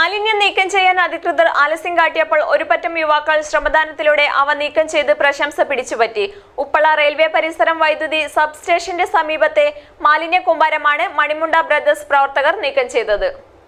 മാലിന്യം നീക്കം ചെയ്യാൻ അധികൃതർ ആലസ്യം കാട്ടിയപ്പോൾ ഒരു പറ്റം യുവാക്കൾ ശ്രമദാനത്തിലൂടെ അവ നീക്കം ചെയ്ത് പ്രശംസ പിടിച്ചുപറ്റി ഉപ്പള റെയിൽവേ പരിസരം വൈദ്യുതി സബ് സ്റ്റേഷന്റെ സമീപത്തെ മാലിന്യ കൂമ്പാരമാണ് മണിമുണ്ട ബ്രദേഴ്സ് പ്രവർത്തകർ നീക്കം ചെയ്തത്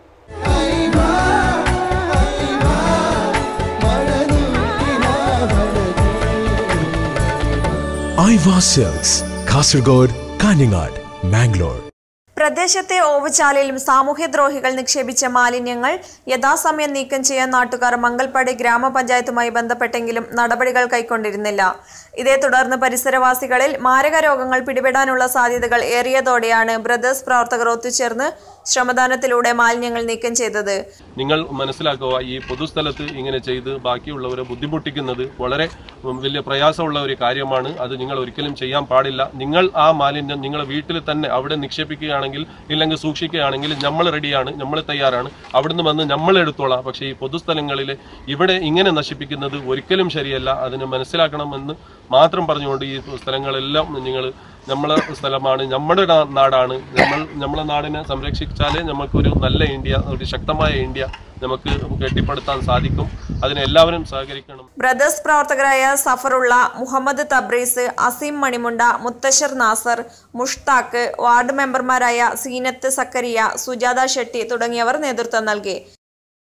ഐവാ സെൽസ് കാസർഗോഡ് കാഞ്ഞങ്ങാട് മാംഗ്ലൂർ പ്രദേശത്തെ ഓവുചാലിലും സാമൂഹ്യദ്രോഹികൾ നിക്ഷേപിച്ച മാലിന്യങ്ങൾ യഥാസമയം നീക്കം ചെയ്യാൻ നാട്ടുകാർ മംഗൽപ്പാടി ഗ്രാമപഞ്ചായത്തുമായി ബന്ധപ്പെട്ടെങ്കിലും നടപടികൾ കൈക്കൊണ്ടിരുന്നില്ല ഇതേ തുടർന്ന് പരിസരവാസികളിൽ മാരക രോഗങ്ങൾ പിടിപെടാനുള്ള സാധ്യതകൾ ഏറിയതോടെയാണ് ബ്രദേഴ്സ് പ്രവർത്തകർ ഒത്തുചേർന്ന് ശ്രമദാനത്തിലൂടെ മാലിന്യങ്ങൾ നീക്കം ചെയ്തത് നിങ്ങൾ മനസ്സിലാക്കുക ഈ പൊതുസ്ഥലത്ത് ഇങ്ങനെ ചെയ്ത് ബാക്കിയുള്ളവരെ ബുദ്ധിമുട്ടിക്കുന്നത് വളരെ ഉം, വലിയ പ്രയാസമുള്ള ഒരു കാര്യമാണ് അത് നിങ്ങൾ ഒരിക്കലും ചെയ്യാൻ പാടില്ല നിങ്ങൾ ആ മാലിന്യം നിങ്ങളെ വീട്ടിൽ തന്നെ അവിടെ നിക്ഷേപിക്കുകയാണെങ്കിൽ ഇല്ലെങ്കിൽ സൂക്ഷിക്കുകയാണെങ്കിൽ നമ്മൾ റെഡിയാണ് നമ്മൾ തയ്യാറാണ് അവിടുന്ന് വന്ന് നമ്മൾ എടുത്തോളാം പക്ഷേ ഈ പൊതുസ്ഥലങ്ങളിൽ ഇവിടെ ഇങ്ങനെ നശിപ്പിക്കുന്നത് ഒരിക്കലും ശരിയല്ല അതിന് മനസ്സിലാക്കണമെന്ന് മാത്രം പറഞ്ഞുകൊണ്ട് ഈ സ്ഥലങ്ങളെല്ലാം നിങ്ങൾ നമ്മളെ സ്ഥലമാണ് നമ്മുടെ നാ- നാടാണ് നമ്മൾ നമ്മളെ നാടിനെ സംരക്ഷിച്ചാലേ നമുക്കൊരു നല്ല ഇന്ത്യ ഒരു ശക്തമായ ഇന്ത്യ നമുക്ക് കെട്ടിപ്പടുത്താൻ സാധിക്കും അതിന് എല്ലാവരും സഹകരിക്കണം ബ്രദേഴ്സ് പ്രവർത്തകരായ സഫറുള്ള മുഹമ്മദ് തബ്രീസ് അസീം മണിമുണ്ട മുത്തശ്ശർ നാസർ മുഷ്താഖ് വാർഡ് മെമ്പർമാരായ സീനത്ത് സക്കരിയ സുജാത ഷെട്ടി തുടങ്ങിയവർ നേതൃത്വം നൽകി